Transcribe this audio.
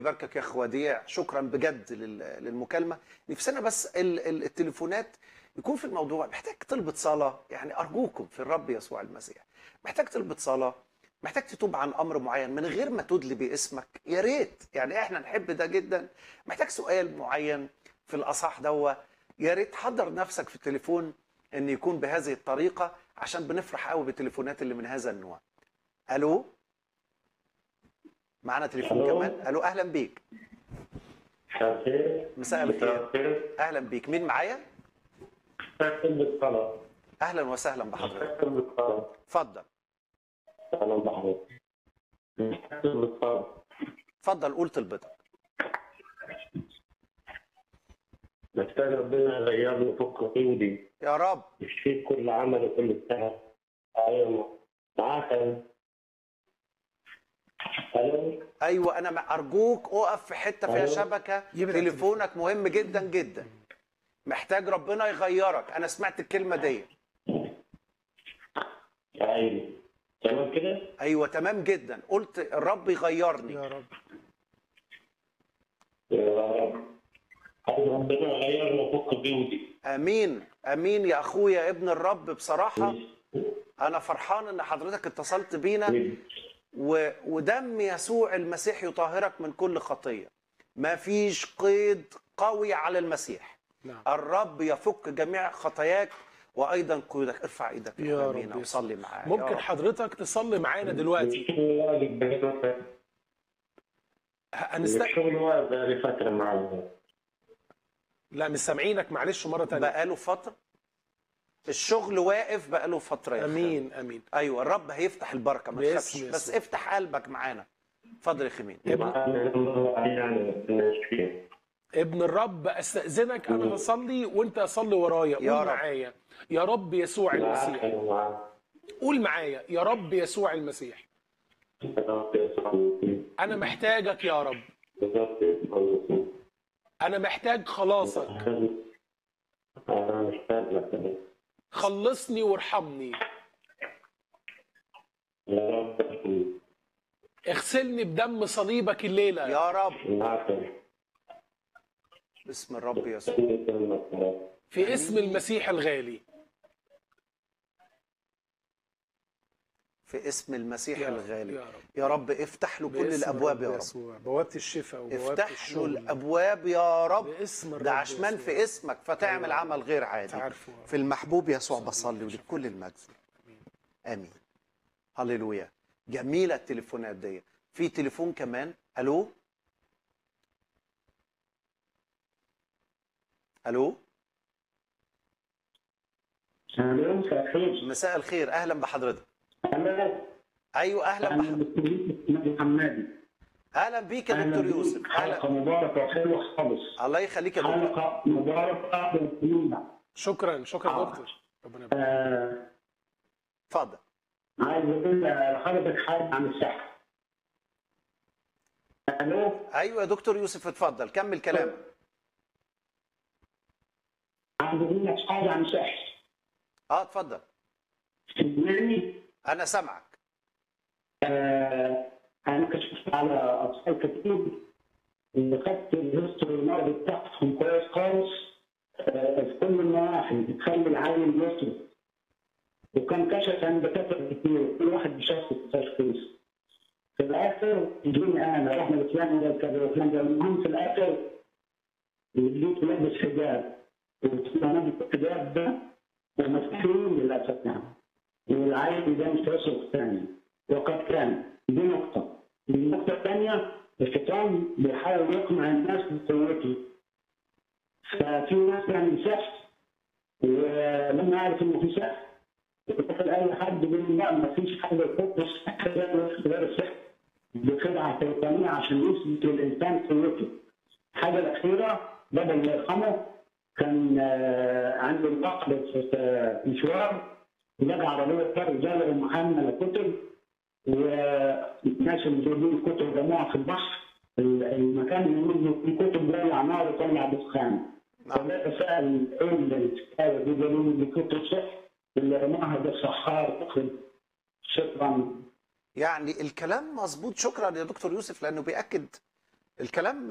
يباركك يا اخ وديع شكرا بجد لل- للمكالمه نفسنا بس ال- ال- التليفونات يكون في الموضوع محتاج طلبة صلاة يعني أرجوكم في الرب يسوع المسيح محتاج طلبة صلاة محتاج تتوب عن أمر معين من غير ما تدلي باسمك يا ريت يعني إحنا نحب ده جدا محتاج سؤال معين في الأصح دوا يا ريت حضر نفسك في التليفون إن يكون بهذه الطريقة عشان بنفرح قوي بالتليفونات اللي من هذا النوع ألو معانا تليفون ألو. كمان ألو أهلا بيك مساء الخير مساء الخير. مساء الخير أهلا بيك مين معايا مساء بالصلاة أهلا وسهلا بحضرتك مساء بالصلاة اتفضل أهلا بحضرتك مساء بالصلاة اتفضل قول طلبتك محتاج ربنا يغيرني فك عندي يا رب يشفيك كل عمل وكل اجتهاد ايوه معاك أنا. الو ايوه انا مع- ارجوك اقف في حته فيها أيوة. شبكه يبعد تليفونك مهم جدا جدا محتاج ربنا يغيرك انا سمعت الكلمه دي ايوه تمام كده ايوه تمام جدا قلت الرب يغيرني يا رب يا رب عايز ربنا يغيرني وفك جودي امين امين يا اخويا ابن الرب بصراحه انا فرحان ان حضرتك اتصلت بينا و... ودم يسوع المسيح يطهرك من كل خطيه ما فيش قيد قوي على المسيح نعم الرب يفك جميع خطاياك وايضا قيودك ارفع ايدك يا رب امين يسوع. وصلي معايا يا ممكن رب. حضرتك تصلي معانا دلوقتي هنست... الشغل واقف بقالي فترة معاهم لا مش سامعينك معلش مره ثانيه بقاله فتره الشغل واقف بقاله فتره يا خالد. امين امين ايوه الرب هيفتح البركه ما باسم تخافش يسوع. بس افتح قلبك معانا اتفضل يا خمين ابن الرب استاذنك انا هصلي وانت صلي ورايا قول يا رب. معايا يا رب يسوع المسيح قول معايا يا رب يسوع المسيح انا محتاجك يا رب انا محتاج خلاصك خلصني وارحمني اغسلني بدم صليبك الليله يا رب باسم الرب يسوع في اسم المسيح الغالي في اسم المسيح يا رب، الغالي يا رب. يا رب افتح له كل باسم الابواب يا رب يسوع. بوابه الشفاء وبوابه افتح له الشغل الابواب يا رب باسم الرب ده عشمان يسوع. في اسمك فتعمل أيوة. عمل غير عادي تعرفوا. في المحبوب يسوع بصلي ولكل المجد امين هللويا جميله التليفونات دي في تليفون كمان الو الو مساء الخير اهلا بحضرتك ايوه اهلا بحضرتك محمدي اهلا بيك يا دكتور يوسف حلقة اهلا مباركة وحلوة خالص الله يخليك يا دكتور حلقة مباركة وجميلة شكرا شكرا آه. دكتور ربنا يبارك آه، اتفضل عايز اقول لحضرتك حاجة عن الصحة الو ايوه يا دكتور يوسف اتفضل كمل كلامك عايز اقول لك حاجة عن صحتي اه اتفضل سمعني انا سامعك آه، انا كشفت على اطفال كتير اللي خدت الهيستوري المرضي بتاعهم كويس خالص آه، في كل النواحي بتخلي العيل يصرف وكان كشف عن دكاتره كتير كل واحد بيشخص تشخيص في الاخر يجيني انا رحنا لفلان ده كذا وفلان ده المهم في الاخر لقيته لابس حجاب وانا الحجاب ده ومسحين للاسف يعني والعيل ده مش هيصرف ثاني وقد كان دي نقطة النقطة الثانية الشيطان بيحاول يقنع الناس بقوته ففي ناس يعني سحر ولما يعرف انه في سحر يدخل اي حد يقول لا ما فيش حاجه تحط السحر غير غير السحر بخدعه شيطانيه عشان يثبت للانسان قوته الحاجه الاخيره بدل ما يرحمه كان آه، عنده النقل في مشوار لقى عربيه فرق جاله محمله كتب والناس اللي جايبين الكتب جماعه في البحر المكان اللي يقول في كتب جايه نار وطلع دخان نعم. فبقى سال ايه الكتابه دي قالوا لي دي كتب صح اللي رماها ده سحار تخرج شكرا يعني الكلام مظبوط شكرا يا دكتور يوسف لانه بياكد الكلام